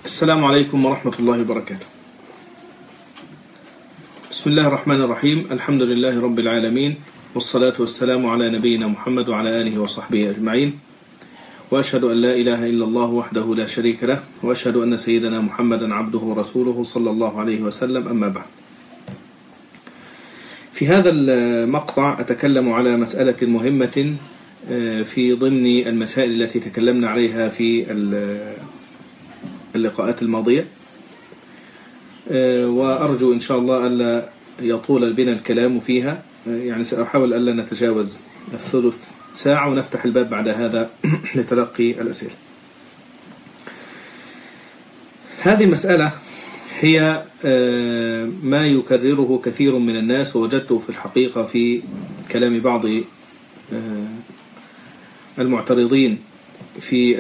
السلام عليكم ورحمة الله وبركاته بسم الله الرحمن الرحيم الحمد لله رب العالمين والصلاة والسلام على نبينا محمد وعلى آله وصحبه أجمعين وأشهد أن لا إله إلا الله وحده لا شريك له وأشهد أن سيدنا محمدا عبده ورسوله صلى الله عليه وسلم أما بعد في هذا المقطع أتكلم على مسألة مهمة في ضمن المسائل التي تكلمنا عليها في اللقاءات الماضية وأرجو إن شاء الله ألا يطول بنا الكلام فيها يعني سأحاول ألا نتجاوز الثلث ساعة ونفتح الباب بعد هذا لتلقي الأسئلة هذه المسألة هي ما يكرره كثير من الناس ووجدته في الحقيقة في كلام بعض المعترضين في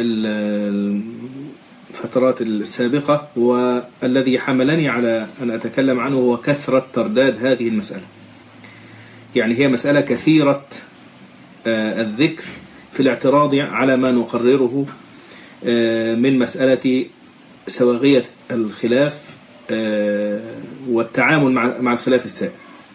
الفترات السابقة والذي حملني على أن أتكلم عنه هو كثرة ترداد هذه المسألة يعني هي مسألة كثيرة الذكر في الاعتراض على ما نقرره من مسألة سواغية الخلاف والتعامل مع الخلاف السائر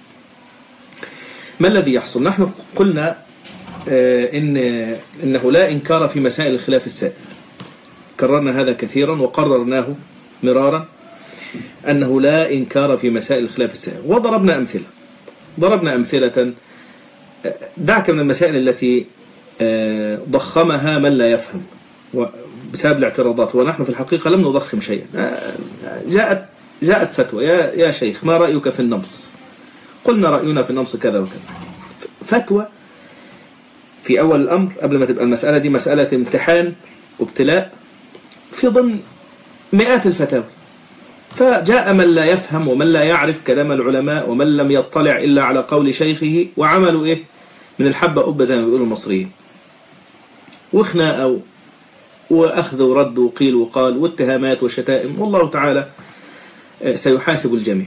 ما الذي يحصل نحن قلنا إن إنه لا إنكار في مسائل الخلاف السائر كررنا هذا كثيرا وقررناه مرارا أنه لا إنكار في مسائل الخلاف السائر وضربنا أمثلة ضربنا أمثلة دعك من المسائل التي ضخمها من لا يفهم بسبب الاعتراضات ونحن في الحقيقة لم نضخم شيئا جاءت جاءت فتوى يا يا شيخ ما رأيك في النمص قلنا رأينا في النمص كذا وكذا فتوى في أول الأمر قبل ما تبقى المسألة دي مسألة امتحان وابتلاء في ضمن مئات الفتاوى فجاء من لا يفهم ومن لا يعرف كلام العلماء ومن لم يطلع إلا على قول شيخه وعملوا إيه من الحبة أبة زي ما بيقولوا المصريين وخناقة وأخذ ورد وقيل وقال واتهامات وشتائم والله تعالى سيحاسب الجميع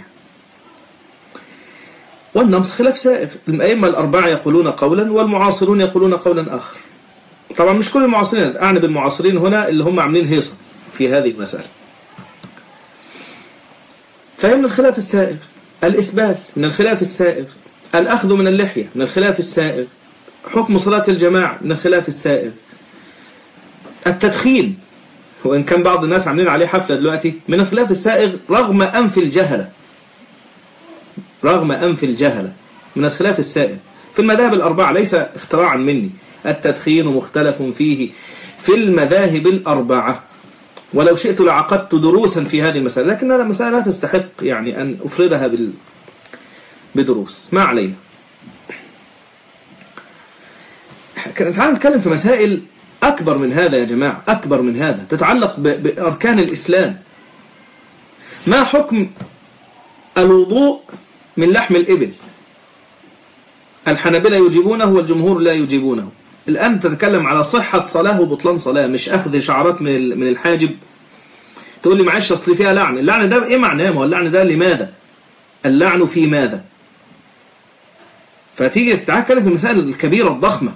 والنمس خلاف سائغ الأئمة الأربعة يقولون قولا والمعاصرون يقولون قولا آخر طبعا مش كل المعاصرين أعني بالمعاصرين هنا اللي هم عاملين هيصة في هذه المسألة فهي من الخلاف السائغ الإسبال من الخلاف السائغ الأخذ من اللحية من الخلاف السائغ حكم صلاة الجماعة من الخلاف السائغ التدخين وإن كان بعض الناس عاملين عليه حفلة دلوقتي من الخلاف السائغ رغم أنف الجهلة رغم أنف الجهلة من الخلاف السائغ في المذاهب الأربعة ليس اختراعا مني التدخين مختلف فيه في المذاهب الأربعة ولو شئت لعقدت دروسا في هذه المسألة لكن هذه المسألة لا تستحق يعني أن أفردها بال... بدروس ما علينا تعال نتكلم في مسائل أكبر من هذا يا جماعة أكبر من هذا تتعلق ب... بأركان الإسلام ما حكم الوضوء من لحم الإبل الحنابلة يجيبونه والجمهور لا يجيبونه الآن تتكلم على صحة صلاة وبطلان صلاة مش أخذ شعارات من من الحاجب تقول لي معلش أصل فيها لعن اللعن ده إيه معناه ما هو اللعن ده لماذا اللعن في ماذا فتيجي تتكلم في المسائل الكبيرة الضخمة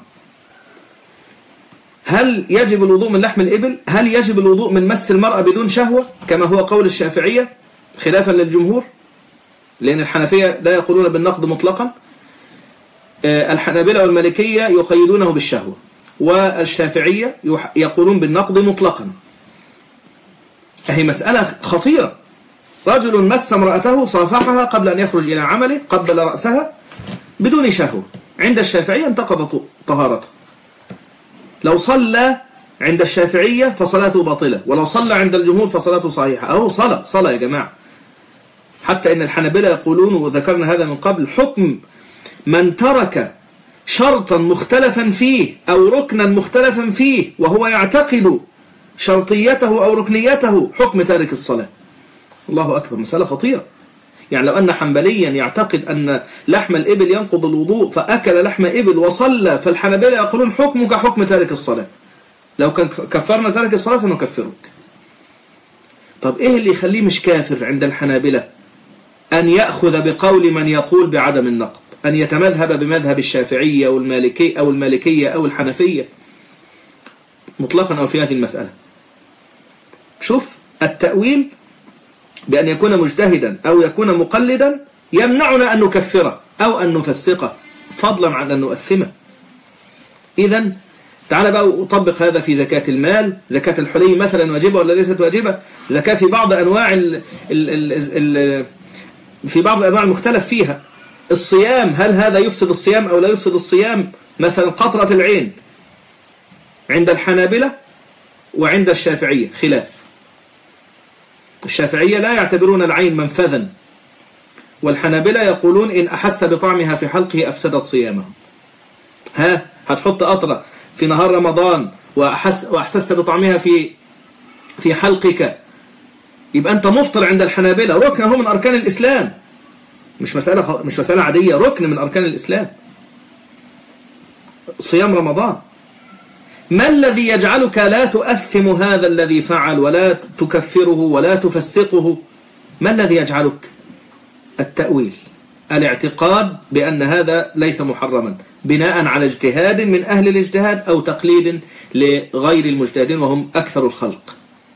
هل يجب الوضوء من لحم الإبل هل يجب الوضوء من مس المرأة بدون شهوة كما هو قول الشافعية خلافا للجمهور لأن الحنفية لا يقولون بالنقد مطلقا الحنابلة والمالكية يقيدونه بالشهوة والشافعية يقولون بالنقد مطلقا هي مسألة خطيرة رجل مس امرأته صافحها قبل أن يخرج إلى عمله قبل رأسها بدون شهوة عند الشافعية انتقضت طهارته لو صلى عند الشافعية فصلاته باطلة ولو صلى عند الجمهور فصلاته صحيحة أهو صلاة صلاة يا جماعة حتى إن الحنابلة يقولون وذكرنا هذا من قبل حكم من ترك شرطا مختلفا فيه أو ركنا مختلفا فيه وهو يعتقد شرطيته أو ركنيته حكم تارك الصلاة الله أكبر مسألة خطيرة يعني لو أن حنبليا يعتقد أن لحم الإبل ينقض الوضوء فأكل لحم إبل وصلى فالحنبلة يقولون حكمك حكم تارك الصلاة لو كان كفرنا تارك الصلاة سنكفرك طب إيه اللي يخليه مش كافر عند الحنابلة أن يأخذ بقول من يقول بعدم النقض أن يتمذهب بمذهب الشافعية والمالكية أو المالكية أو الحنفية مطلقا أو في هذه المسألة شوف التأويل بأن يكون مجتهدا أو يكون مقلدا يمنعنا أن نكفره أو أن نفسقه فضلا عن أن نؤثمه إذا تعال بقى أطبق هذا في زكاة المال زكاة الحلي مثلا واجبة ولا ليست واجبة زكاة في بعض أنواع ال ال ال ال في بعض الأنواع المختلف فيها الصيام هل هذا يفسد الصيام أو لا يفسد الصيام مثلا قطرة العين عند الحنابلة وعند الشافعية خلاف الشافعية لا يعتبرون العين منفذا والحنابلة يقولون إن أحس بطعمها في حلقه أفسدت صيامه ها هتحط قطرة في نهار رمضان وأحس وأحسست بطعمها في في حلقك يبقى أنت مفطر عند الحنابلة ركن هو من أركان الإسلام مش مسألة مش مسألة عادية ركن من أركان الإسلام صيام رمضان ما الذي يجعلك لا تؤثم هذا الذي فعل ولا تكفره ولا تفسقه ما الذي يجعلك التأويل الاعتقاد بأن هذا ليس محرما بناء على اجتهاد من أهل الاجتهاد أو تقليد لغير المجتهدين وهم أكثر الخلق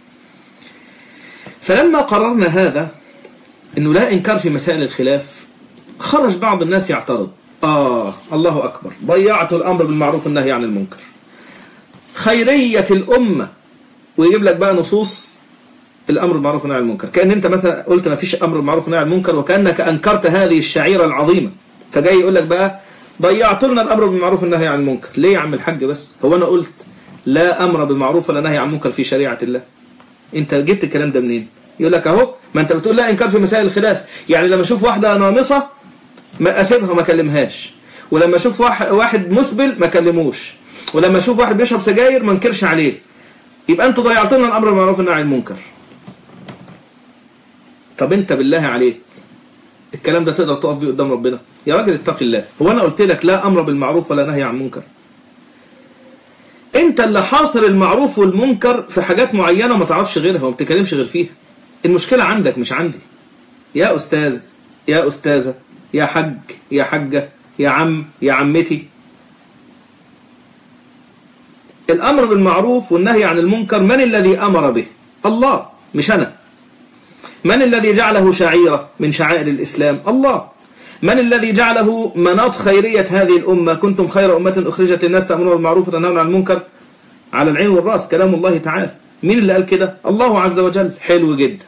فلما قررنا هذا أنه لا إنكار في مسائل الخلاف خرج بعض الناس يعترض آه الله أكبر ضيعت الأمر بالمعروف والنهي عن المنكر خيرية الأمة ويجيب لك بقى نصوص الأمر بالمعروف والنهي عن المنكر كأن أنت مثلا قلت ما فيش أمر بالمعروف والنهي عن المنكر وكأنك أنكرت هذه الشعيرة العظيمة فجاي يقول لك بقى ضيعت لنا الأمر بالمعروف والنهي عن المنكر ليه يا عم الحاج بس هو أنا قلت لا أمر بالمعروف ولا نهي عن المنكر في شريعة الله أنت جبت الكلام ده منين يقول لك أهو ما أنت بتقول لا إنكار في مسائل الخلاف يعني لما أشوف واحدة نامصة ما أسيبها وما أكلمهاش ولما أشوف واحد مسبل ما أكلموش ولما أشوف واحد بيشرب سجاير ما انكرش عليه يبقى أنت ضيعت لنا الأمر بالمعروف والنهي عن المنكر طب أنت بالله عليك الكلام ده تقدر تقف بيه قدام ربنا يا راجل اتق الله هو أنا قلت لك لا أمر بالمعروف ولا نهي عن منكر انت اللي حاصر المعروف والمنكر في حاجات معينة وما تعرفش غيرها وما بتتكلمش غير فيها المشكلة عندك مش عندي يا أستاذ يا أستاذة يا حج يا حجة يا عم يا عمتي الأمر بالمعروف والنهي عن المنكر من الذي أمر به الله مش أنا من الذي جعله شعيرة من شعائر الإسلام الله من الذي جعله مناط خيرية هذه الأمة كنتم خير أمة أخرجت الناس تأمرون بالمعروف وتنهون عن المنكر على العين والرأس كلام الله تعالى مين اللي قال كده الله عز وجل حلو جدا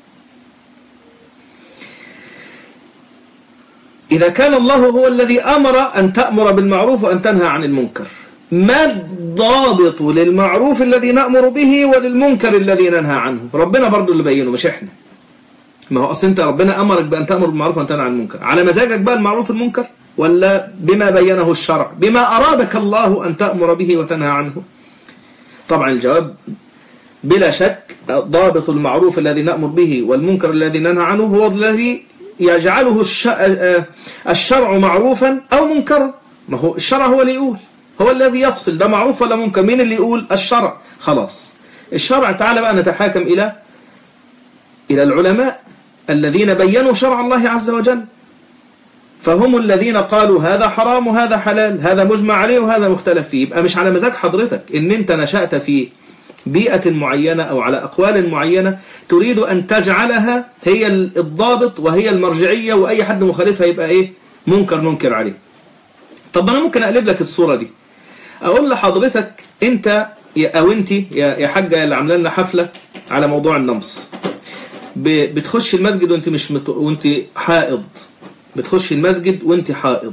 إذا كان الله هو الذي أمر أن تأمر بالمعروف وأن تنهى عن المنكر ما الضابط للمعروف الذي نأمر به وللمنكر الذي ننهى عنه ربنا برضو اللي بينه مش احنا ما هو أصل أنت ربنا أمرك بأن تأمر بالمعروف وأن تنهى عن المنكر على مزاجك بقى المعروف والمنكر ولا بما بينه الشرع بما أرادك الله أن تأمر به وتنهى عنه طبعا الجواب بلا شك ضابط المعروف الذي نأمر به والمنكر الذي ننهى عنه هو الذي يجعله الشرع معروفا أو منكرا ما هو الشرع هو اللي يقول هو الذي يفصل ده معروف ولا منكر مين اللي يقول الشرع خلاص الشرع تعالى بقى نتحاكم إلى إلى العلماء الذين بينوا شرع الله عز وجل فهم الذين قالوا هذا حرام وهذا حلال هذا مجمع عليه وهذا مختلف فيه يبقى مش على مزاج حضرتك ان انت نشأت في بيئة معينة أو على أقوال معينة تريد أن تجعلها هي الضابط وهي المرجعية وأي حد مخالفها يبقى إيه منكر ننكر عليه طب أنا ممكن أقلب لك الصورة دي أقول لحضرتك أنت أو أنت يا حاجة اللي عامله لنا حفلة على موضوع النمص بتخش المسجد وانت مش مت... وانت حائض بتخش المسجد وانت حائض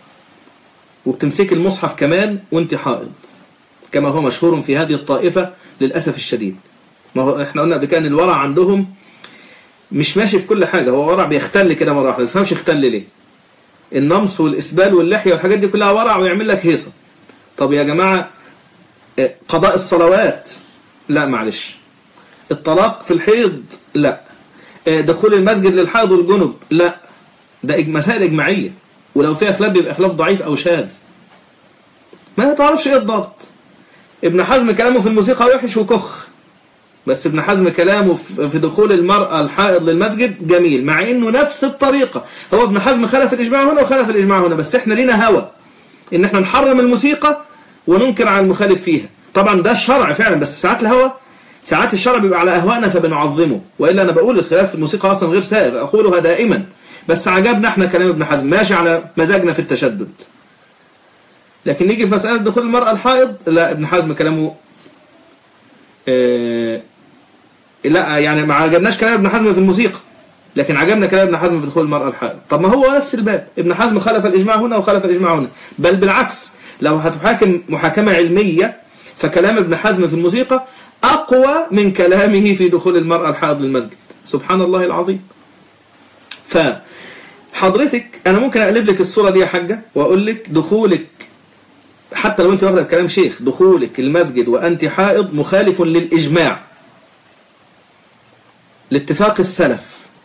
وبتمسك المصحف كمان وانت حائض كما هو مشهور في هذه الطائفة للأسف الشديد ما هو احنا قلنا قبل كان الورع عندهم مش ماشي في كل حاجة هو ورع بيختل كده مرة واحدة ما تفهمش اختل ليه النمص والإسبال واللحية والحاجات دي كلها ورع ويعمل لك هيصة طب يا جماعة قضاء الصلوات لا معلش الطلاق في الحيض لا دخول المسجد للحائض والجنب لا ده مسائل إجماعية ولو فيها خلاف بيبقى خلاف ضعيف أو شاذ ما تعرفش ايه الضبط ابن حزم كلامه في الموسيقى وحش وكخ بس ابن حزم كلامه في دخول المرأة الحائض للمسجد جميل مع انه نفس الطريقة هو ابن حزم خلف الإجماع هنا وخلف الإجماع هنا بس احنا لينا هوى ان احنا نحرم الموسيقى وننكر على المخالف فيها طبعا ده الشرع فعلا بس ساعات الهوى ساعات الشرع بيبقى على اهوائنا فبنعظمه والا انا بقول الخلاف في الموسيقى اصلا غير سائغ اقولها دائما بس عجبنا احنا كلام ابن حزم ماشي على مزاجنا في التشدد لكن نيجي في مسألة دخول المرأة الحائض لا ابن حزم كلامه اه لا يعني ما عجبناش كلام ابن حزم في الموسيقى لكن عجبنا كلام ابن حزم في دخول المرأة الحائض طب ما هو نفس الباب ابن حزم خالف الإجماع هنا وخالف الإجماع هنا بل بالعكس لو هتحاكم محاكمة علمية فكلام ابن حزم في الموسيقى أقوى من كلامه في دخول المرأة الحائض للمسجد سبحان الله العظيم فحضرتك أنا ممكن أقلب لك الصورة دي يا حاجة وأقول لك دخولك حتى لو أنت واخدة كلام شيخ دخولك المسجد وأنت حائض مخالف للإجماع لاتفاق السلف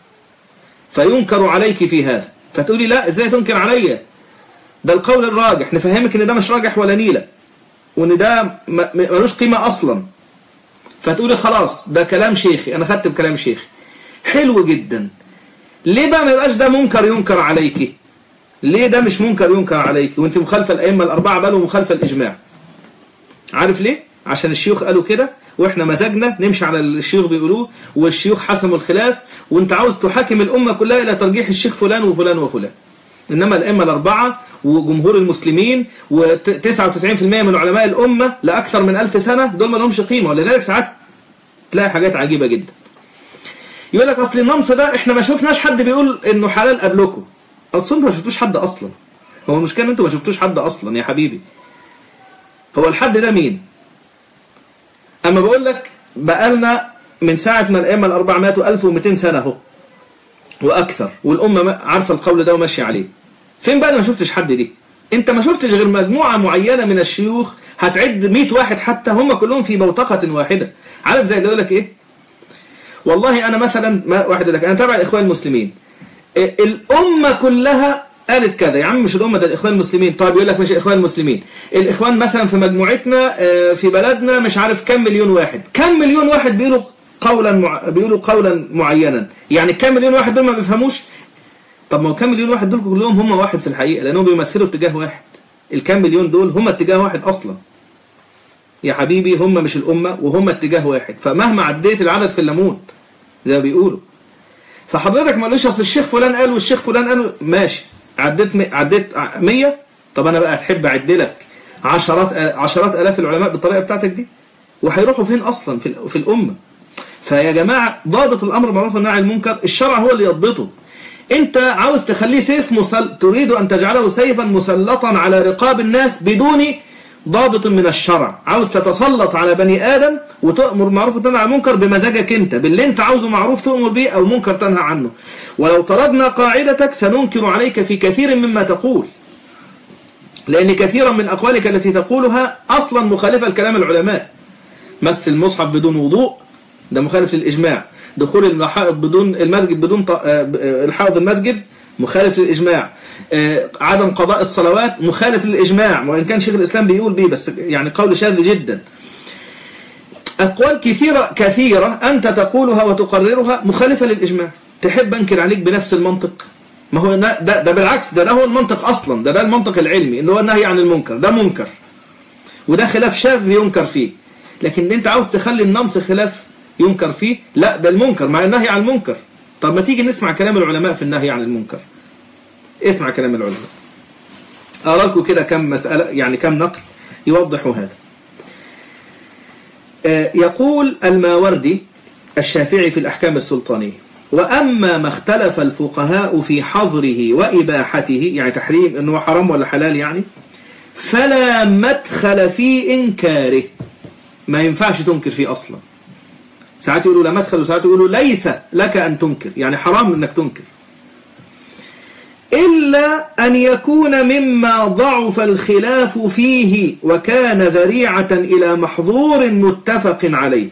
فينكر عليك في هذا فتقولي لا ازاي تنكر عليا ده القول الراجح نفهمك ان ده مش راجح ولا نيلة وان ده ملوش قيمة اصلا فتقولي خلاص ده كلام شيخي انا خدت بكلام شيخي حلو جدا ليه بقى ما يبقاش ده منكر ينكر عليك ليه ده مش منكر ينكر عليك وانت مخالفة الائمة الاربعة بل ومخالفة الاجماع عارف ليه عشان الشيوخ قالوا كده واحنا مزاجنا نمشي على الشيوخ بيقولوه والشيوخ حسموا الخلاف وانت عاوز تحاكم الامة كلها الى ترجيح الشيخ فلان وفلان وفلان انما الائمة الاربعة وجمهور المسلمين و99% من علماء الامة لاكثر من ألف سنة دول ما لهمش قيمة ولذلك ساعات تلاقي حاجات عجيبة جدا يقول لك اصل النمص ده احنا ما شفناش حد بيقول انه حلال قبلكم اصل انتوا ما شفتوش حد اصلا هو المشكلة ان انتوا ما شفتوش حد اصلا يا حبيبي هو الحد ده مين اما بقول لك بقالنا من ساعة ما الأئمة الأربعة ماتوا 1200 سنة اهو وأكثر والأمة عارفة القول ده وماشية عليه فين بقى ما شفتش حد دي انت ما شفتش غير مجموعة معينة من الشيوخ هتعد 100 واحد حتى هم كلهم في بوتقة واحدة عارف زي اللي يقول لك ايه والله انا مثلا ما واحد يقول لك انا تابع الاخوان المسلمين الامة كلها قالت كذا يا عم مش الأمة ده الإخوان المسلمين طيب يقول لك مش الإخوان المسلمين الإخوان مثلا في مجموعتنا في بلدنا مش عارف كم مليون واحد كم مليون واحد بيقولوا قولا مع... بيقولوا قولا معينا يعني كم مليون واحد دول ما بيفهموش طب ما هو كم مليون واحد دول كلهم هم واحد في الحقيقة لأنهم بيمثلوا اتجاه واحد الكم مليون دول هم اتجاه واحد أصلا يا حبيبي هم مش الأمة وهم اتجاه واحد فمهما عديت العدد في الليمون زي ما بيقولوا فحضرتك ما قالوش اصل الشيخ فلان قال والشيخ فلان قال ماشي عديت م... عديت 100 طب انا بقى احب اعد لك عشرات عشرات الاف العلماء بالطريقه بتاعتك دي وهيروحوا فين اصلا في في الامه فيا جماعه ضابط الامر بالمعروف والنهي عن المنكر الشرع هو اللي يضبطه انت عاوز تخليه سيف مسل... تريد ان تجعله سيفا مسلطا على رقاب الناس بدون ضابط من الشرع عاوز تتسلط على بني ادم وتأمر معروف وتنهى عن المنكر بمزاجك انت باللي انت عاوزه معروف تأمر به او منكر تنهى عنه ولو طردنا قاعدتك سننكر عليك في كثير مما تقول لأن كثيرا من أقوالك التي تقولها أصلا مخالفة لكلام العلماء مس المصحف بدون وضوء ده مخالف للإجماع دخول الحائض بدون المسجد بدون الحائض المسجد مخالف للإجماع عدم قضاء الصلوات مخالف للإجماع وإن كان شيخ الإسلام بيقول بيه بس يعني قول شاذ جدا أقوال كثيرة كثيرة أنت تقولها وتقررها مخالفة للإجماع تحب أنكر عليك بنفس المنطق ما هو ده, ده بالعكس ده, ده هو المنطق أصلا ده ده المنطق العلمي اللي هو النهي عن المنكر ده منكر وده خلاف شاذ ينكر فيه لكن انت عاوز تخلي النمص خلاف ينكر فيه لا ده المنكر مع النهي عن المنكر طب ما تيجي نسمع كلام العلماء في النهي عن المنكر اسمع كلام العلماء أرى لكم كده كم مسألة يعني كم نقل يوضح هذا يقول الماوردي الشافعي في الأحكام السلطانية وأما ما اختلف الفقهاء في حظره وإباحته يعني تحريم أنه حرام ولا حلال يعني فلا مدخل في إنكاره ما ينفعش تنكر فيه أصلا ساعات يقولوا لا مدخل وساعات يقولوا ليس لك أن تنكر يعني حرام أنك تنكر إلا أن يكون مما ضعف الخلاف فيه وكان ذريعة إلى محظور متفق عليه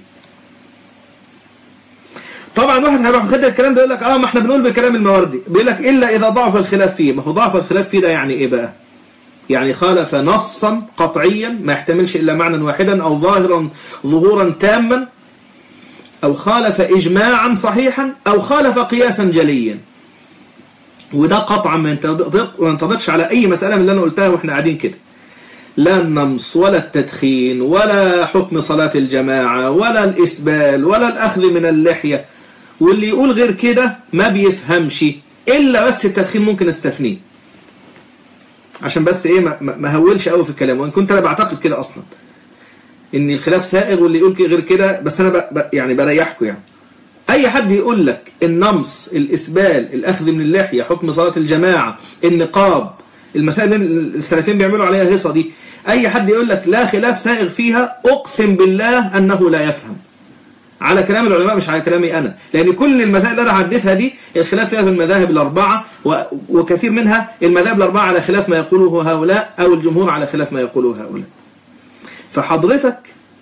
طبعا واحد هيروح خد الكلام ده يقول لك اه ما احنا بنقول بكلام المواردي بيقول لك الا اذا ضعف الخلاف فيه ما هو ضعف الخلاف فيه ده يعني ايه بقى يعني خالف نصا قطعيا ما يحتملش الا معنى واحدا او ظاهرا ظهورا تاما او خالف اجماعا صحيحا او خالف قياسا جليا وده قطعا ما ينطبقش على اي مسألة من اللي انا قلتها واحنا قاعدين كده لا النمص ولا التدخين ولا حكم صلاة الجماعة ولا الإسبال ولا الأخذ من اللحية واللي يقول غير كده ما بيفهمش إلا بس التدخين ممكن استثنيه عشان بس إيه ما, ما هولش قوي في الكلام وإن كنت أنا بعتقد كده أصلا إن الخلاف سائغ واللي يقول غير كده بس أنا ب... ب... يعني بريحكم يعني أي حد يقول لك النمص الإسبال الأخذ من اللحية حكم صلاة الجماعة النقاب المسائل اللي السلفيين بيعملوا عليها هيصة دي أي حد يقول لك لا خلاف سائغ فيها أقسم بالله أنه لا يفهم على كلام العلماء مش على كلامي أنا لأن كل المسائل اللي أنا عديتها دي الخلاف فيها في المذاهب الأربعة وكثير منها المذاهب الأربعة على خلاف ما يقوله هؤلاء أو الجمهور على خلاف ما يقوله هؤلاء فحضرتك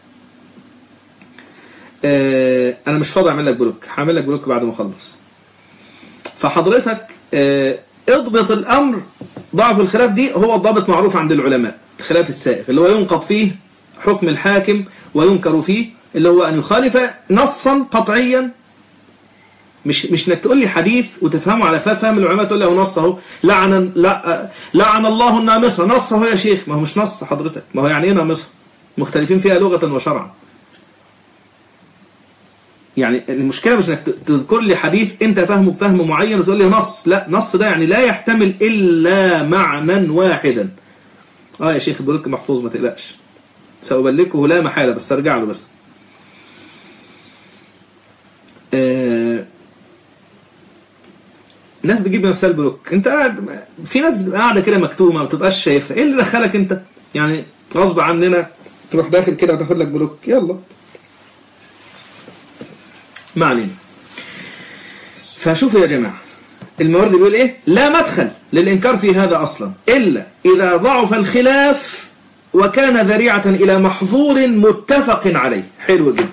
آه أنا مش فاضي أعمل لك بلوك هعمل لك بلوك بعد ما أخلص فحضرتك آه اضبط الأمر ضعف الخلاف دي هو الضابط معروف عند العلماء الخلاف السائغ اللي هو ينقض فيه حكم الحاكم وينكر فيه اللي هو أن يخالف نصا قطعيا مش مش انك تقول لي حديث وتفهمه على خلاف فهم العلماء تقول لي هو نص اهو لعن لا لعن الله النامصه نص اهو يا شيخ ما هو مش نص حضرتك ما هو يعني ايه نامصه مختلفين فيها لغه وشرعا يعني المشكله مش انك تذكر لي حديث انت فاهمه بفهم معين وتقول لي نص لا نص ده يعني لا يحتمل الا معنى واحدا اه يا شيخ البلوك محفوظ ما تقلقش سأبلغه لا محالة بس ارجع له بس آه ناس بتجيب نفسها البلوك انت قاعد في ناس بتبقى قاعده كده مكتومه ما بتبقاش شايفها ايه اللي دخلك انت يعني غصب عننا تروح داخل كده وتاخد لك بلوك يلا ما علينا فشوفوا يا جماعه المورد بيقول ايه لا مدخل للانكار في هذا اصلا الا اذا ضعف الخلاف وكان ذريعه الى محظور متفق عليه حلو جدا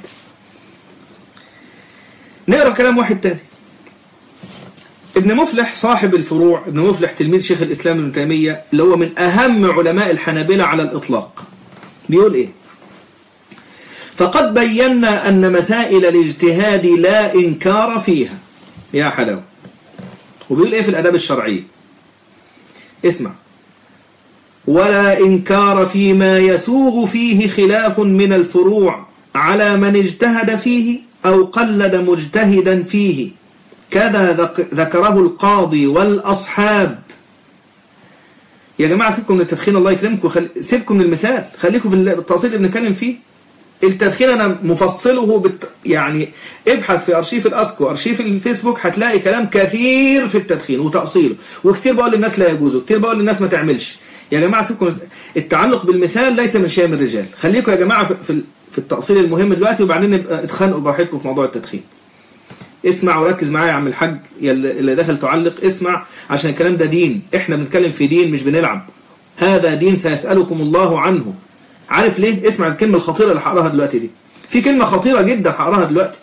نقرا كلام واحد تاني ابن مفلح صاحب الفروع ابن مفلح تلميذ شيخ الإسلام ابن تيمية اللي هو من أهم علماء الحنابلة على الإطلاق بيقول إيه فقد بينا أن مسائل الاجتهاد لا إنكار فيها يا حلاوة وبيقول إيه في الأداب الشرعية اسمع ولا إنكار فيما يسوغ فيه خلاف من الفروع على من اجتهد فيه أو قلد مجتهدا فيه كذا ذكره القاضي والأصحاب يا جماعة سيبكم من التدخين الله يكرمكم خل... سيبكم من المثال خليكم في التأصيل اللي بنتكلم فيه التدخين أنا مفصله بت... يعني ابحث في أرشيف الأسكو أرشيف الفيسبوك هتلاقي كلام كثير في التدخين وتأصيله وكتير بقول للناس لا يجوز وكتير بقول للناس ما تعملش يا جماعة سيبكم التعلق بالمثال ليس من شيء من الرجال خليكم يا جماعة في, في التأصيل المهم دلوقتي وبعدين نبقى اتخانقوا براحتكم في موضوع التدخين اسمع وركز معايا يا عم الحاج اللي دخل تعلق اسمع عشان الكلام ده دين احنا بنتكلم في دين مش بنلعب هذا دين سيسألكم الله عنه عارف ليه اسمع الكلمة الخطيرة اللي هقراها دلوقتي دي في كلمة خطيرة جدا هقراها دلوقتي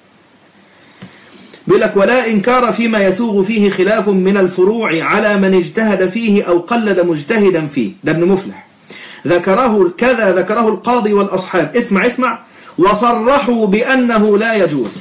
بيقول لك ولا إنكار فيما يسوغ فيه خلاف من الفروع على من اجتهد فيه أو قلد مجتهدا فيه ده ابن مفلح ذكره كذا ذكره القاضي والأصحاب اسمع اسمع وصرحوا بأنه لا يجوز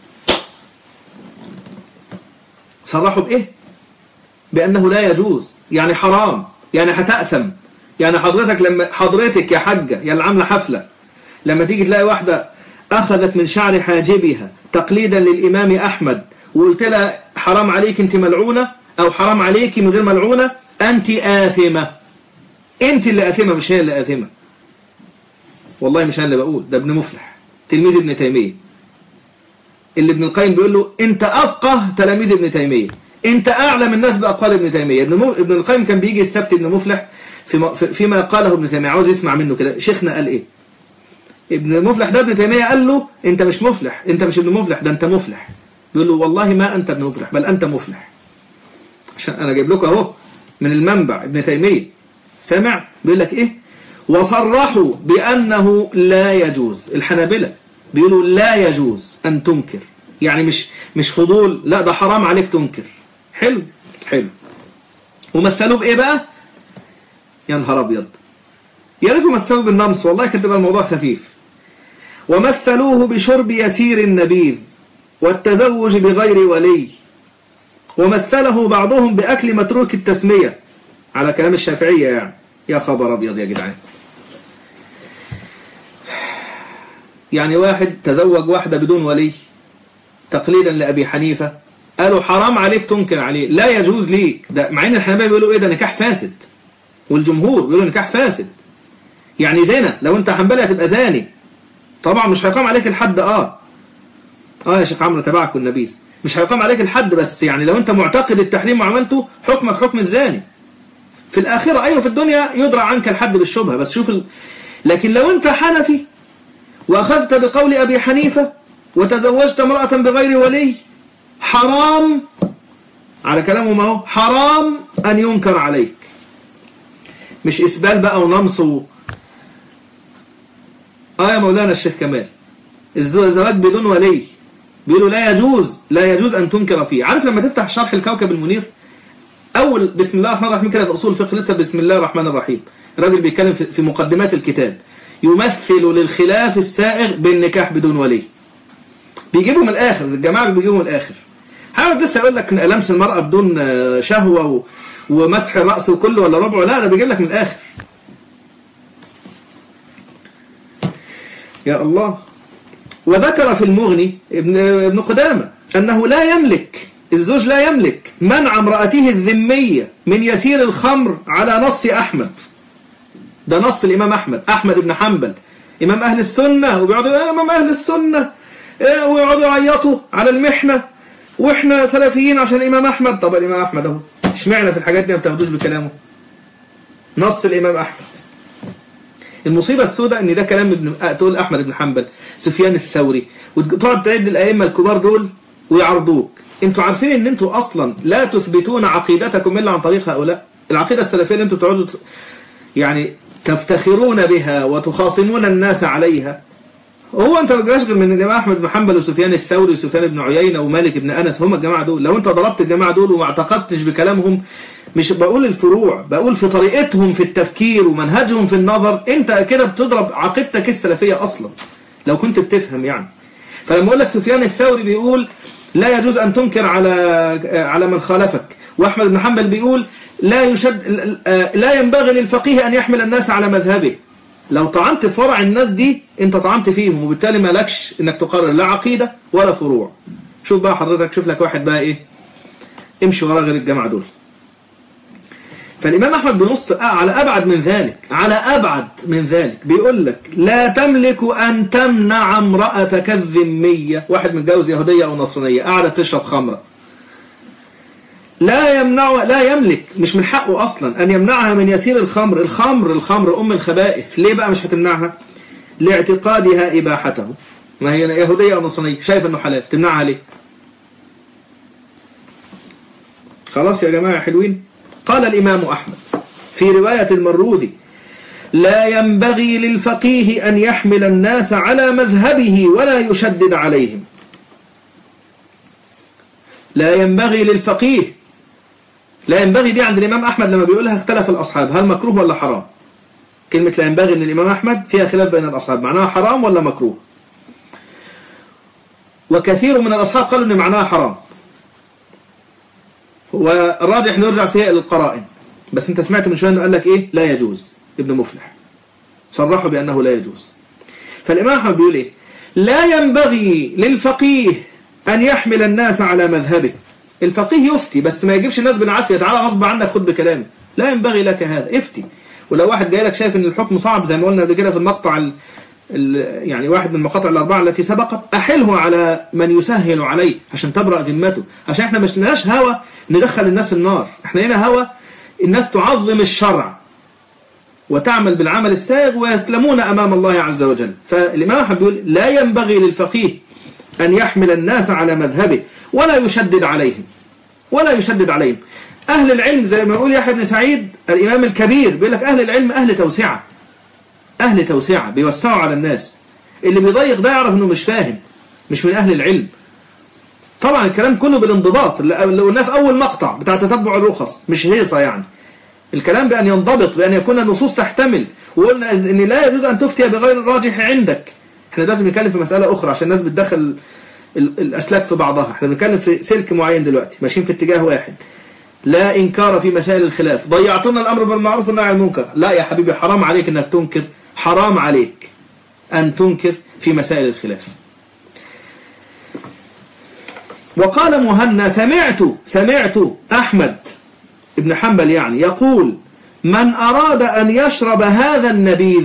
صرحوا بإيه بأنه لا يجوز يعني حرام يعني هتأثم يعني حضرتك لما حضرتك يا حجة يا اللي عامله حفلة لما تيجي تلاقي واحدة أخذت من شعر حاجبها تقليدا للإمام أحمد وقلت لها حرام عليك أنت ملعونة أو حرام عليك من غير ملعونة أنت آثمة أنت اللي آثمة مش هي اللي آثمة والله مش أنا اللي بقول ده ابن مفلح تلميذ ابن تيمية اللي ابن القيم بيقول له انت افقه تلاميذ ابن تيمية انت اعلم الناس باقوال ابن تيمية ابن, مو... ابن القيم كان بيجي يستفتي ابن مفلح فيما, فيما قاله ابن تيمية عاوز يسمع منه كده شيخنا قال ايه ابن مفلح ده ابن تيمية قال له انت مش مفلح انت مش ابن مفلح ده انت مفلح بيقول له والله ما انت ابن مفلح بل انت مفلح عشان انا جايب لكم اهو من المنبع ابن تيمية سامع بيقول لك ايه وصرحوا بانه لا يجوز الحنابلة بيقولوا لا يجوز أن تنكر يعني مش مش فضول لا ده حرام عليك تنكر حلو حلو ومثلوه بإيه بقى يا نهار أبيض يا ريت مثلوه بالنمس والله كانت تبقى الموضوع خفيف ومثلوه بشرب يسير النبيذ والتزوج بغير ولي ومثله بعضهم بأكل متروك التسمية على كلام الشافعية يعني يا خبر ابيض يا جدعان يعني واحد تزوج واحدة بدون ولي تقليدا لأبي حنيفة قالوا حرام عليك تنكر عليه لا يجوز ليك ده مع ان الحنابلة بيقولوا ايه ده نكاح فاسد والجمهور بيقولوا نكاح فاسد يعني زنا لو انت حنبلي هتبقى زاني طبعا مش هيقام عليك الحد اه اه يا شيخ عمرو تبعك والنبيس مش هيقام عليك الحد بس يعني لو انت معتقد التحريم وعملته حكمك حكم الزاني في الآخرة أيوة في الدنيا يدرع عنك الحد بالشبهة بس شوف ال... لكن لو أنت حنفي وأخذت بقول أبي حنيفة وتزوجت امرأة بغير ولي حرام على كلامه ما هو حرام أن ينكر عليك مش إسبال بقى ونمص و... آه يا مولانا الشيخ كمال الزواج بدون ولي بيقولوا لا يجوز لا يجوز أن تنكر فيه عارف لما تفتح شرح الكوكب المنير أول بسم الله الرحمن الرحيم كده في أصول الفقه لسه بسم الله الرحمن الرحيم الراجل بيتكلم في مقدمات الكتاب يمثل للخلاف السائغ بالنكاح بدون ولي بيجيبوا من الآخر الجماعة بيجيبوا من الآخر حاول لسه يقول لك لمس المرأة بدون شهوة ومسح الرأس وكله ولا ربعه لا ده بيجيب لك من الآخر يا الله وذكر في المغني ابن ابن قدامة أنه لا يملك الزوج لا يملك منع امرأته الذمية من يسير الخمر على نص أحمد ده نص الإمام أحمد أحمد بن حنبل إمام أهل السنة وبيقعدوا يا إمام أهل السنة إيه ويقعدوا يعيطوا على المحنة وإحنا سلفيين عشان الإمام أحمد طب الإمام أحمد أهو اشمعنى في الحاجات دي ما بتاخدوش بكلامه نص الإمام أحمد المصيبة السوداء ان ده كلام ابن تقول احمد بن حنبل سفيان الثوري وتقعد تعد الائمه الكبار دول ويعرضوك انتوا عارفين ان انتوا اصلا لا تثبتون عقيدتكم الا عن طريق هؤلاء العقيده السلفيه اللي انتوا بتقعدوا يعني تفتخرون بها وتخاصمون الناس عليها هو انت ما غير من الامام احمد بن حنبل وسفيان الثوري وسفيان بن عيينه ومالك بن انس هم الجماعه دول لو انت ضربت الجماعه دول وما اعتقدتش بكلامهم مش بقول الفروع بقول في طريقتهم في التفكير ومنهجهم في النظر انت كده بتضرب عقيدتك السلفيه اصلا لو كنت بتفهم يعني فلما اقول لك سفيان الثوري بيقول لا يجوز ان تنكر على على من خالفك واحمد بن حنبل بيقول لا يشد لا ينبغي للفقيه ان يحمل الناس على مذهبه لو طعنت في فرع الناس دي انت طعنت فيهم وبالتالي ما لكش انك تقرر لا عقيده ولا فروع شوف بقى حضرتك شوف لك واحد بقى ايه امشي ورا غير الجماعه دول فالإمام أحمد بنص على أبعد من ذلك على أبعد من ذلك بيقول لك لا تملك أن تمنع امرأتك الذمية واحد متجوز يهودية أو نصرانية قاعدة تشرب خمرة لا يمنع لا يملك مش من حقه أصلا أن يمنعها من يسير الخمر الخمر الخمر أم الخبائث ليه بقى مش هتمنعها لاعتقادها إباحته ما هي يهودية أو نصرانية شايف أنه حلال تمنعها ليه خلاص يا جماعة حلوين قال الإمام أحمد في رواية المروذي لا ينبغي للفقيه أن يحمل الناس على مذهبه ولا يشدد عليهم لا ينبغي للفقيه لا ينبغي دي عند الإمام أحمد لما بيقولها اختلف الأصحاب هل مكروه ولا حرام كلمة لا ينبغي أن الإمام أحمد فيها خلاف بين الأصحاب معناها حرام ولا مكروه وكثير من الأصحاب قالوا أن معناها حرام والراجح نرجع فيها إلى القرائن بس انت سمعت من شوية انه قال لك ايه لا يجوز ابن مفلح صرحوا بأنه لا يجوز فالإمام أحمد بيقول ايه لا ينبغي للفقيه أن يحمل الناس على مذهبه الفقيه يفتي بس ما يجيبش الناس بالعافية تعالى غصب عنك خد بكلامي لا ينبغي لك هذا افتي ولو واحد جاي لك شايف ان الحكم صعب زي ما قلنا قبل كده في المقطع ال ال يعني واحد من المقاطع الأربعة التي سبقت أحله على من يسهل عليه عشان تبرأ ذمته عشان احنا مش لناش هوى ندخل الناس النار احنا هنا هوى الناس تعظم الشرع وتعمل بالعمل السائغ ويسلمون أمام الله عز وجل فالإمام أحمد بيقول لا ينبغي للفقيه أن يحمل الناس على مذهبه ولا يشدد عليهم ولا يشدد عليهم أهل العلم زي ما يقول يحيى بن سعيد الإمام الكبير بيقول لك أهل العلم أهل توسعة أهل توسعة بيوسعوا على الناس اللي بيضيق ده يعرف أنه مش فاهم مش من أهل العلم طبعا الكلام كله بالانضباط اللي قلناه في أول مقطع بتاع تتبع الرخص مش هيصة يعني الكلام بأن ينضبط بأن يكون النصوص تحتمل وقلنا أن لا يجوز أن تفتي بغير الراجح عندك احنا دلوقتي بنتكلم في مسألة أخرى عشان الناس بتدخل الأسلاك في بعضها احنا بنتكلم في سلك معين دلوقتي ماشيين في اتجاه واحد لا إنكار في مسائل الخلاف ضيعتنا الأمر بالمعروف والنهي عن المنكر لا يا حبيبي حرام عليك أنك تنكر حرام عليك أن تنكر في مسائل الخلاف وقال مهنا سمعت سمعت أحمد ابن حنبل يعني يقول من أراد أن يشرب هذا النبيذ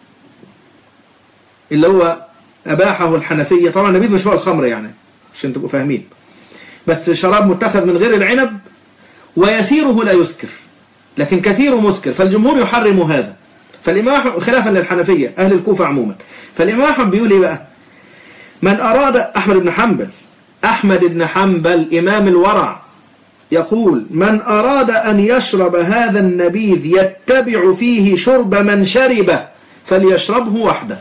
اللي هو أباحه الحنفية طبعا النبيذ مش هو الخمر يعني عشان تبقوا فاهمين بس شراب متخذ من غير العنب ويسيره لا يسكر لكن كثير مسكر فالجمهور يحرم هذا فالإمام خلافا للحنفية أهل الكوفة عموما فالإمام بيقول إيه بقى من أراد أحمد بن حنبل أحمد بن حنبل إمام الورع يقول من أراد أن يشرب هذا النبيذ يتبع فيه شرب من شرب فليشربه وحده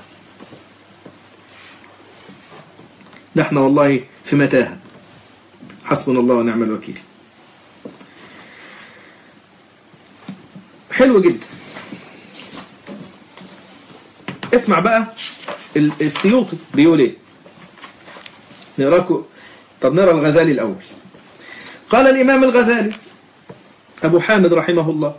نحن والله في متاهة حسبنا الله ونعم الوكيل حلو جدا اسمع بقى السيوطي بيقول ايه نقراكم طب نقرا الغزالي الاول قال الامام الغزالي ابو حامد رحمه الله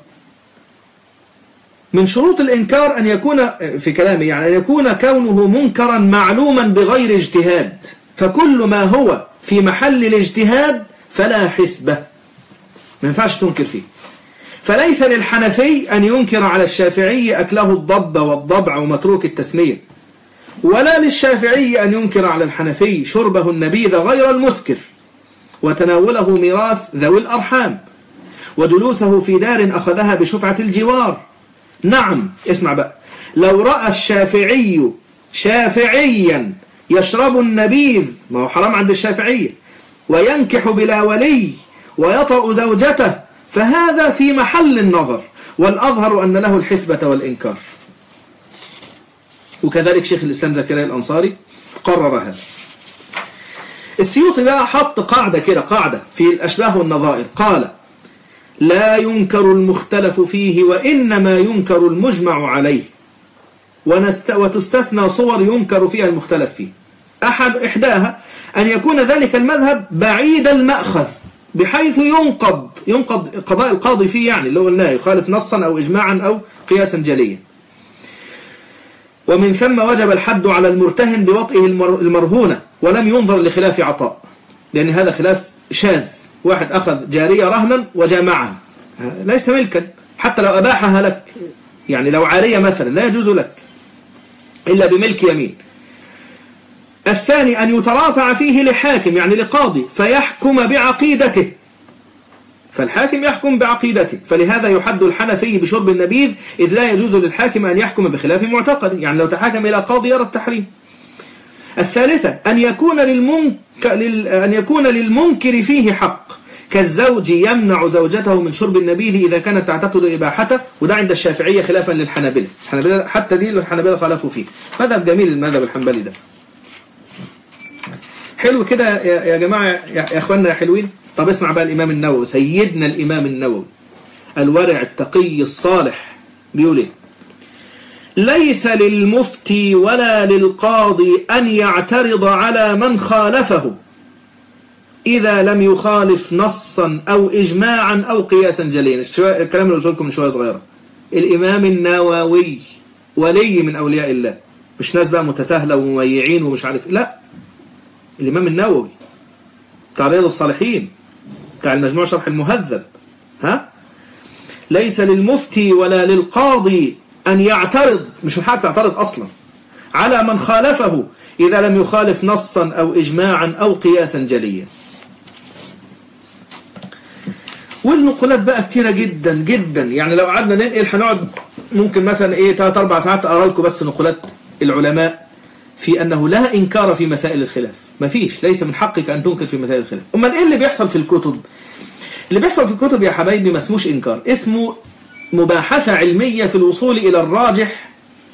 من شروط الانكار ان يكون في كلامه يعني ان يكون كونه منكرا معلوما بغير اجتهاد فكل ما هو في محل الاجتهاد فلا حسبه ما ينفعش تنكر فيه فليس للحنفي أن ينكر على الشافعي أكله الضب والضبع ومتروك التسمية ولا للشافعي أن ينكر على الحنفي شربه النبيذ غير المسكر وتناوله ميراث ذوي الأرحام وجلوسه في دار أخذها بشفعة الجوار نعم اسمع بقى لو رأى الشافعي شافعيا يشرب النبيذ ما هو حرام عند الشافعية وينكح بلا ولي ويطأ زوجته فهذا في محل النظر والأظهر أن له الحسبة والإنكار وكذلك شيخ الإسلام زكريا الأنصاري قرر هذا السيوطي بقى حط قاعدة كده قاعدة في الأشباه والنظائر قال لا ينكر المختلف فيه وإنما ينكر المجمع عليه ونست... وتستثنى صور ينكر فيها المختلف فيه أحد إحداها أن يكون ذلك المذهب بعيد المأخذ بحيث ينقض ينقض قضاء القاضي فيه يعني اللي هو قلناه يخالف نصا أو إجماعا أو قياسا جليا ومن ثم وجب الحد على المرتهن بوطئه المرهونة ولم ينظر لخلاف عطاء لأن هذا خلاف شاذ واحد أخذ جارية رهنا وجامعها ليس ملكا حتى لو أباحها لك يعني لو عارية مثلا لا يجوز لك إلا بملك يمين الثاني أن يترافع فيه لحاكم يعني لقاضي فيحكم بعقيدته فالحاكم يحكم بعقيدته فلهذا يحد الحنفي بشرب النبيذ إذ لا يجوز للحاكم أن يحكم بخلاف معتقد يعني لو تحاكم إلى قاضي يرى التحريم الثالثة أن يكون للمنك... لل... أن يكون للمنكر فيه حق كالزوج يمنع زوجته من شرب النبيذ إذا كانت تعتقد إباحته وده عند الشافعية خلافا للحنابلة الحنابلة حتى دي الحنابلة خالفوا فيه مذهب جميل المذهب الحنبلي ده حلو كده يا جماعة يا أخوانا يا حلوين طب اسمع بقى الإمام النووي سيدنا الإمام النووي الورع التقي الصالح بيقول ايه ليس للمفتي ولا للقاضي أن يعترض على من خالفه إذا لم يخالف نصا أو إجماعا أو قياسا جليا الكلام اللي قلت لكم من شوية صغيرة الإمام النووي ولي من أولياء الله مش ناس بقى متساهلة ومميعين ومش عارف لا الإمام النووي بتاع رياض الصالحين بتاع المجموع شرح المهذب ها ليس للمفتي ولا للقاضي أن يعترض مش من حق تعترض أصلا على من خالفه إذا لم يخالف نصا أو إجماعا أو قياسا جليا والنقولات بقى كتيرة جدا جدا يعني لو قعدنا ننقل هنقعد ممكن مثلا ايه 3 4 ساعات اقرا لكم بس نقولات العلماء في انه لا انكار في مسائل الخلاف مفيش ليس من حقك ان تنكر في مسائل الخلاف امال ايه اللي بيحصل في الكتب اللي بيحصل في الكتب يا حبايبي ما اسموش انكار اسمه مباحثة علمية في الوصول الى الراجح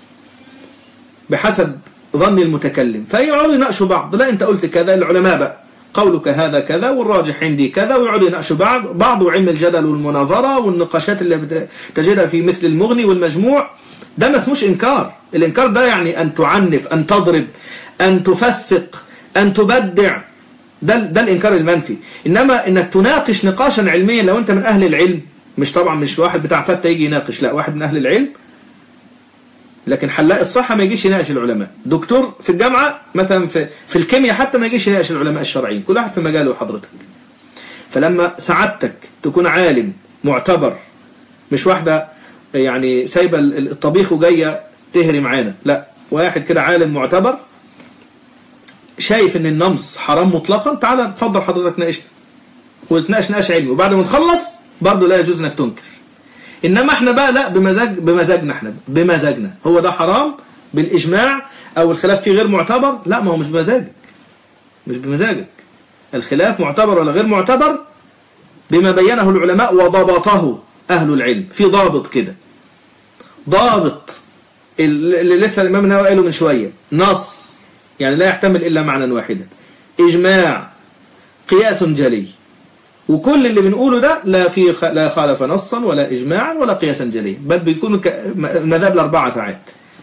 بحسب ظن المتكلم فيقعدوا يناقشوا بعض لا انت قلت كذا العلماء بقى قولك هذا كذا والراجح عندي كذا ويقعدوا يناقشوا بعض بعض علم الجدل والمناظرة والنقاشات اللي تجدها في مثل المغني والمجموع ده ما اسموش إنكار الإنكار ده يعني أن تعنف أن تضرب أن تفسق أن تبدع ده ده الانكار المنفي انما انك تناقش نقاشا علميا لو انت من اهل العلم مش طبعا مش واحد بتاع فتة يجي يناقش لا واحد من اهل العلم لكن حلاق الصحة ما يجيش يناقش العلماء دكتور في الجامعة مثلا في, في الكيمياء حتى ما يجيش يناقش العلماء الشرعيين كل واحد في مجاله حضرتك فلما سعادتك تكون عالم معتبر مش واحدة يعني سايبة الطبيخ وجاية تهري معانا لا واحد كده عالم معتبر شايف ان النمص حرام مطلقا تعالى اتفضل حضرتك ناقشنا ونتناقش نقاش علمي وبعد ما نخلص برضه لا يجوز انك تنكر انما احنا بقى لا بمزاج بمزاجنا احنا بمزاجنا هو ده حرام بالاجماع او الخلاف فيه غير معتبر لا ما هو مش بمزاجك مش بمزاجك الخلاف معتبر ولا غير معتبر بما بينه العلماء وضبطه اهل العلم في ضابط كده ضابط اللي لسه الامام النووي قاله من شويه نص يعني لا يحتمل الا معنى واحدا اجماع قياس جلي وكل اللي بنقوله ده لا في خ... لا خالف نصا ولا اجماعا ولا قياسا جليا بل بيكونوا ك... المذاهب الاربعه ساعات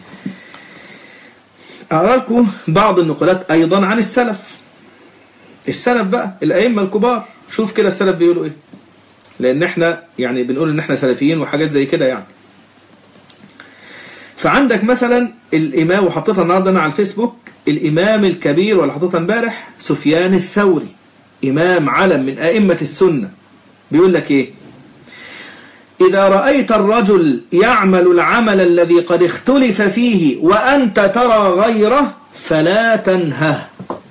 اقرا لكم بعض النقولات ايضا عن السلف السلف بقى الائمه الكبار شوف كده السلف بيقولوا ايه لان احنا يعني بنقول ان احنا سلفيين وحاجات زي كده يعني فعندك مثلا الامام وحطيتها النهارده انا على الفيسبوك الامام الكبير ولا حطيتها امبارح سفيان الثوري إمام علم من أئمة السنة بيقول لك إيه إذا رأيت الرجل يعمل العمل الذي قد اختلف فيه وأنت ترى غيره فلا تنهه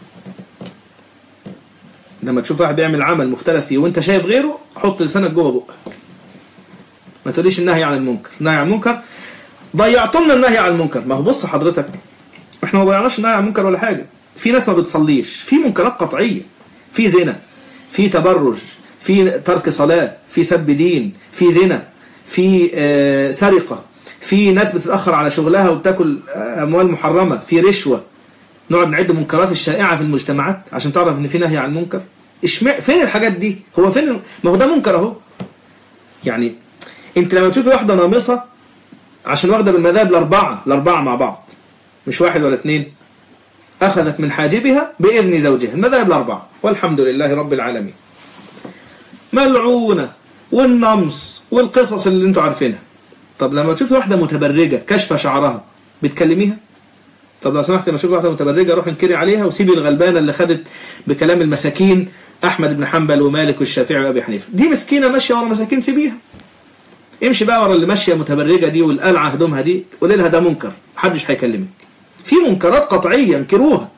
لما تشوف واحد بيعمل عمل مختلف فيه وانت شايف غيره حط لسانك جوه بقك ما تقوليش النهي عن المنكر النهي عن المنكر ضيعتم النهي عن المنكر ما هو بص حضرتك احنا ما ضيعناش النهي عن المنكر ولا حاجة في ناس ما بتصليش في منكرات قطعية في زنا في تبرج في ترك صلاة في سب دين في زنا في آه سرقة في ناس بتتأخر على شغلها وبتاكل أموال محرمة في رشوة نقعد نعد منكرات الشائعة في المجتمعات عشان تعرف ان في نهي عن المنكر اشمع فين الحاجات دي هو فين ما هو ده منكر اهو يعني انت لما تشوف واحدة نامصة عشان واخدة بالمذاهب الأربعة الأربعة مع بعض مش واحد ولا اتنين أخذت من حاجبها بإذن زوجها المذاهب الأربعة والحمد لله رب العالمين ملعونة والنمص والقصص اللي انتوا عارفينها طب لما تشوف واحدة متبرجة كشف شعرها بتكلميها طب لو سمحت لما تشوف واحدة متبرجة روح انكري عليها وسيبي الغلبانة اللي خدت بكلام المساكين أحمد بن حنبل ومالك والشافعي وأبي حنيفة دي مسكينة ماشية ورا مساكين سيبيها امشي بقى ورا اللي ماشية متبرجة دي والقلعة هدومها دي قولي لها ده منكر محدش هيكلمك في منكرات قطعية انكروها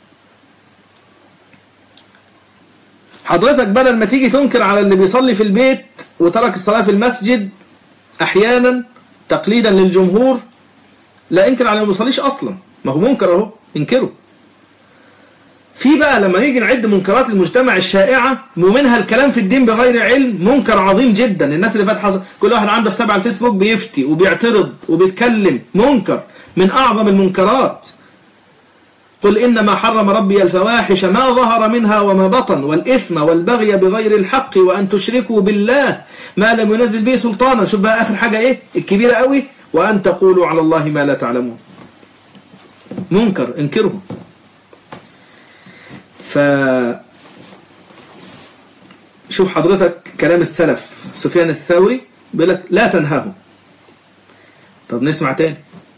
حضرتك بدل ما تيجي تنكر على اللي بيصلي في البيت وترك الصلاة في المسجد أحيانا تقليدا للجمهور لا انكر على اللي ما بيصليش أصلا ما هو منكر أهو انكره في بقى لما نيجي نعد منكرات المجتمع الشائعة ومنها الكلام في الدين بغير علم منكر عظيم جدا الناس اللي فاتحة كل واحد عنده حساب على الفيسبوك بيفتي وبيعترض وبيتكلم منكر من أعظم المنكرات قل إنما حرم ربي الفواحش ما ظهر منها وما بطن والإثم والبغي بغير الحق وأن تشركوا بالله ما لم ينزل به سلطانا شوف بقى آخر حاجة إيه الكبيرة قوي وأن تقولوا على الله ما لا تعلمون منكر انكره ف شوف حضرتك كلام السلف سفيان الثوري بيقول لك لا تنهاه طب نسمع تاني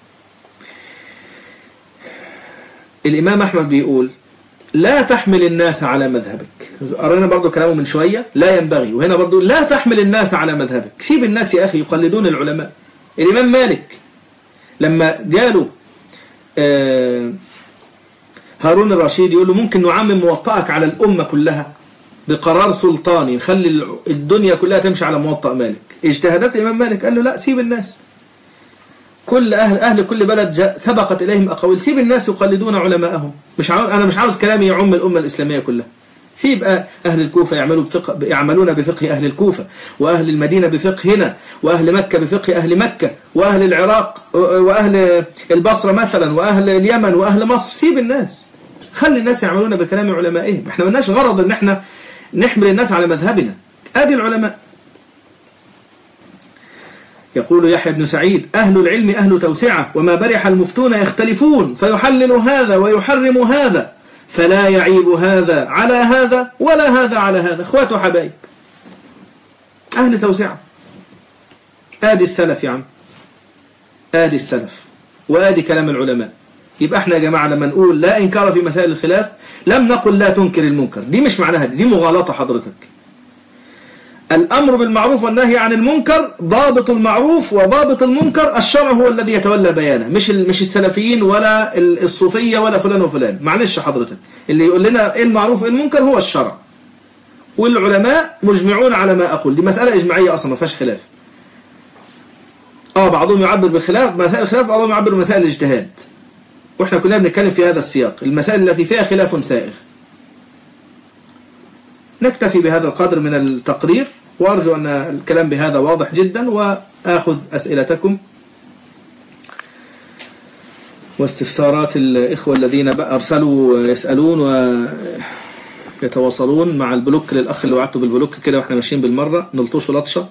الإمام أحمد بيقول لا تحمل الناس على مذهبك قرينا برضو كلامه من شوية لا ينبغي وهنا برضو لا تحمل الناس على مذهبك سيب الناس يا أخي يقلدون العلماء الإمام مالك لما جاله آه هارون الرشيد يقول له ممكن نعمم موطئك على الأمة كلها بقرار سلطاني نخلي الدنيا كلها تمشي على موطأ مالك اجتهادات الإمام مالك قال له لا سيب الناس كل أهل أهل كل بلد جاء سبقت إليهم أقاويل سيب الناس يقلدون علماءهم مش عاوز أنا مش عاوز كلامي يعم الأمة الإسلامية كلها سيب أهل الكوفة يعملوا بفقه يعملون بفقه أهل الكوفة وأهل المدينة بفقه هنا وأهل مكة بفقه أهل مكة وأهل العراق وأهل البصرة مثلا وأهل اليمن وأهل مصر سيب الناس خلي الناس يعملون بكلام علمائهم احنا ملناش غرض ان احنا نحمل الناس على مذهبنا ادي العلماء يقول يحيى بن سعيد أهل العلم أهل توسعة وما برح المفتون يختلفون فيحلل هذا ويحرم هذا فلا يعيب هذا على هذا ولا هذا على هذا اخوات وحبايب أهل توسعة آدي السلف يا عم آدي السلف وآدي كلام العلماء يبقى احنا يا جماعة لما نقول لا إنكار في مسائل الخلاف لم نقل لا تنكر المنكر دي مش معناها دي, دي مغالطة حضرتك الأمر بالمعروف والنهي عن المنكر ضابط المعروف وضابط المنكر الشرع هو الذي يتولى بيانه مش مش السلفيين ولا الصوفية ولا فلان وفلان معلش حضرتك اللي يقول لنا ايه المعروف وايه المنكر هو الشرع والعلماء مجمعون على ما أقول دي مسألة إجماعية أصلا ما فيهاش خلاف اه بعضهم يعبر بخلاف مسائل الخلاف بعضهم يعبر بمسائل الاجتهاد واحنا كلنا بنتكلم في هذا السياق المسائل التي فيها خلاف سائغ نكتفي بهذا القدر من التقرير وأرجو أن الكلام بهذا واضح جدا وآخذ أسئلتكم واستفسارات الإخوة الذين أرسلوا يسألون ويتواصلون مع البلوك للأخ اللي وعدته بالبلوك كده وإحنا ماشيين بالمرة نلطوش لطشة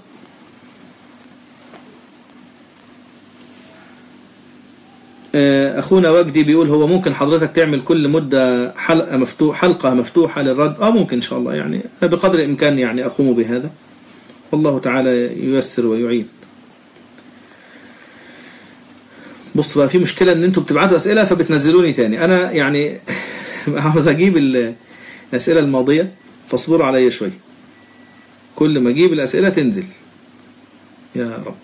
أخونا وجدي بيقول هو ممكن حضرتك تعمل كل مدة حلقة مفتوح حلقة مفتوحة للرد آه ممكن إن شاء الله يعني بقدر الإمكان يعني أقوم بهذا والله تعالى ييسر ويعين بص بقى في مشكلة ان انتوا بتبعتوا اسئلة فبتنزلوني تاني انا يعني عاوز اجيب الاسئلة الماضية فاصبروا عليا شوية كل ما اجيب الاسئلة تنزل يا رب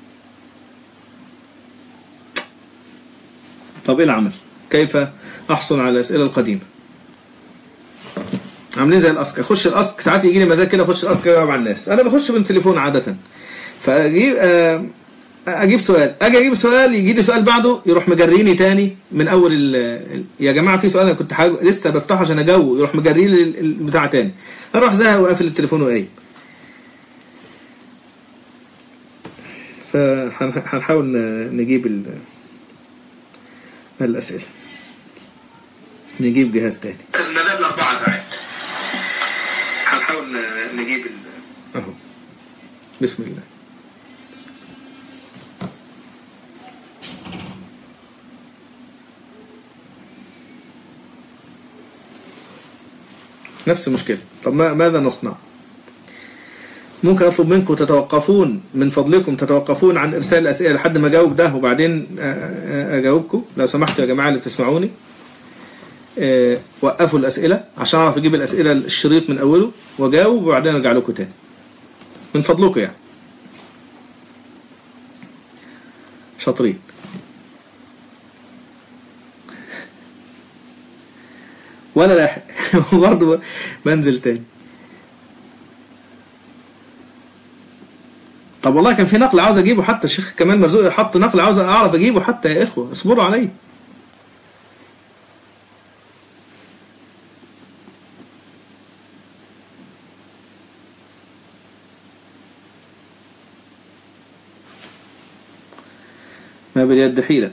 طب ايه العمل كيف احصل على الاسئلة القديمة عاملين زي الاسك اخش الاسك ساعات يجي لي مزاج كده اخش الاسك اجاوب على الناس انا بخش بالتليفون عاده فاجيب اجيب سؤال اجي اجيب سؤال يجي لي سؤال بعده يروح مجريني تاني من اول ال... يا جماعه في سؤال انا كنت حاجة لسه بفتحه عشان اجاوب يروح مجريني البتاع تاني اروح زهق وقافل التليفون وقايم فهنحاول نجيب ال... الاسئله نجيب جهاز تاني المدام الاربعه ساعات هنحاول نجيب ال... اهو بسم الله نفس المشكلة طب ما ماذا نصنع ممكن أطلب منكم تتوقفون من فضلكم تتوقفون عن إرسال الأسئلة لحد ما أجاوب ده وبعدين أجاوبكم لو سمحتوا يا جماعة اللي بتسمعوني وقفوا الأسئلة عشان أعرف أجيب الأسئلة الشريط من أوله وأجاوب وبعدين أرجع لكم تاني من فضلكم يعني شاطرين ولا لاحق برضه بنزل تاني طب والله كان في نقل عاوز اجيبه حتى الشيخ كمال مرزوق حط نقل عاوز اعرف اجيبه حتى يا اخوه اصبروا عليا ما باليد حيلة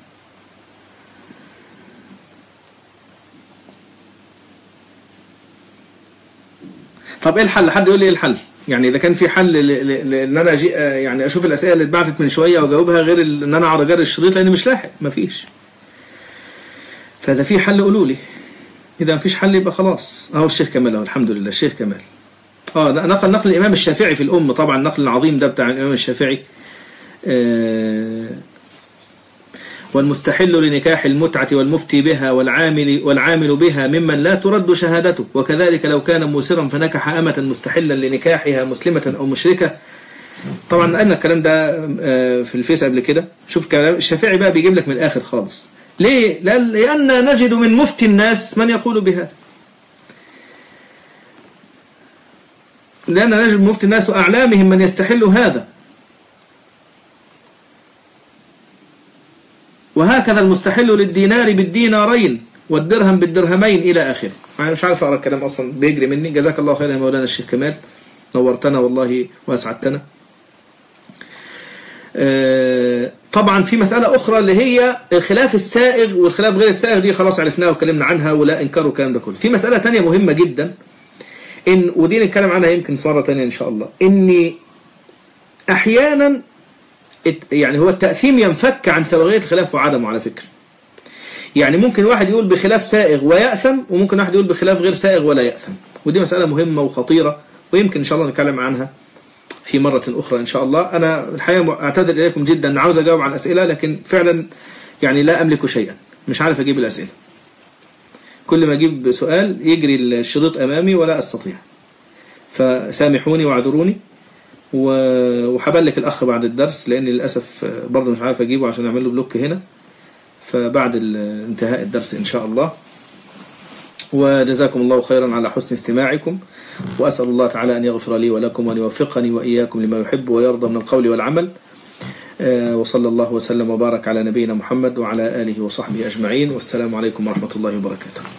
طب ايه الحل حد يقول لي ايه الحل يعني اذا كان في حل ان انا أجي يعني اشوف الاسئله اللي اتبعتت من شويه واجاوبها غير ان انا اقعد اجري الشريط لاني مش لاحق مفيش فاذا في حل قولوا لي اذا مفيش حل يبقى خلاص اهو الشيخ كمال اهو الحمد لله الشيخ كمال اه نقل نقل الامام الشافعي في الام طبعا النقل العظيم ده بتاع الامام الشافعي آه والمستحل لنكاح المتعة والمفتي بها والعامل, والعامل بها ممن لا ترد شهادته وكذلك لو كان موسرا فنكح أمة مستحلا لنكاحها مسلمة أو مشركة طبعا قلنا الكلام ده في الفيس قبل كده شوف كلام الشافعي بقى بيجيب لك من الآخر خالص ليه؟ لأن نجد من مفتي الناس من يقول بهذا لأن نجد من مفتي الناس وأعلامهم من يستحل هذا وهكذا المستحل للدينار بالدينارين والدرهم بالدرهمين إلى آخره أنا مش عارف أقرأ الكلام أصلا بيجري مني جزاك الله خيرا يا مولانا الشيخ كمال نورتنا والله وأسعدتنا طبعا في مسألة أخرى اللي هي الخلاف السائغ والخلاف غير السائغ دي خلاص عرفناها وكلمنا عنها ولا إنكار والكلام ده كله في مسألة تانية مهمة جدا إن ودي نتكلم عنها يمكن مرة تانية إن شاء الله إني أحيانا يعني هو التأثيم ينفك عن سبغية الخلاف وعدمه على فكرة يعني ممكن واحد يقول بخلاف سائغ ويأثم وممكن واحد يقول بخلاف غير سائغ ولا يأثم ودي مسألة مهمة وخطيرة ويمكن إن شاء الله نتكلم عنها في مرة أخرى إن شاء الله أنا الحقيقة أعتذر إليكم جدا عاوز أجاوب عن أسئلة لكن فعلا يعني لا أملك شيئا مش عارف أجيب الأسئلة كل ما أجيب سؤال يجري الشريط أمامي ولا أستطيع فسامحوني واعذروني وحبلك الأخ بعد الدرس لأني للأسف برضه مش عارف أجيبه عشان أعمل له بلوك هنا فبعد انتهاء الدرس إن شاء الله وجزاكم الله خيرا على حسن استماعكم وأسأل الله تعالى أن يغفر لي ولكم وأن يوفقني وإياكم لما يحب ويرضى من القول والعمل وصلى الله وسلم وبارك على نبينا محمد وعلى آله وصحبه أجمعين والسلام عليكم ورحمة الله وبركاته